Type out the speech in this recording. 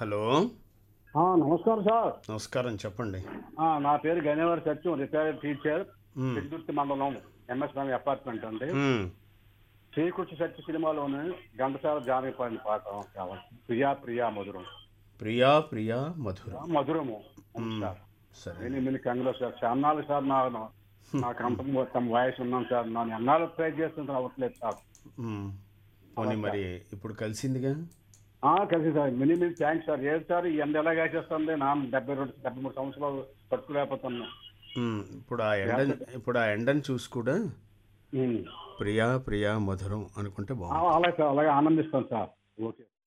Hello ఆ, నమస్కారం sir నమస్కారం చెప్పండి ఆ, నా పేరు గణేవారి సత్యం రిటైర్డ్ టీచర్ మ్మ్. పెద్దుర్తి మండలం ఎంఎస్ నగర్ అపార్ట్మెంట్ అండి మ్మ్. శ్రీకృష్ణ సత్య సినిమాలోని ఘంటసాల జానకి పాడిన పాట కావాలి ప్రియా ప్రియా మధురం ప్రియా ప్రియా మధుర మధురము అవును సార్ సరే నేను మీరు కంగ్లో సార్ చాన్నాళ్ళు సార్ నా నాకు అంత మొత్తం వాయిస్ ఉన్నాను సార్ నన్ను ఎన్నాళ్ళు ట్రై చేస్తుంటే అవ్వట్లేదు సార్ మ్మ్. పోనీ మరి ఇప్పుడు కలిసిందిగా ఆ, కలిసి sir many many thanks sir ఏది సార్ ఈ ఎండ ఎలా కాసేస్తుంది నా డెబ్బై రెండు డెబ్బై మూడు సంవత్సరాలు పట్టుకోలేకపోతున్నా మ్మ్. ఇప్పుడు ఆ ఎండ ఇప్పుడు ఆ ఎండని చూసి కూడా ఉమ్. ప్రియా ప్రియా మధురం అనుకుంటే ఆ, బాగుంది అలాగే సార్ అలాగే ఆనందిస్తాను సార్ ఓకే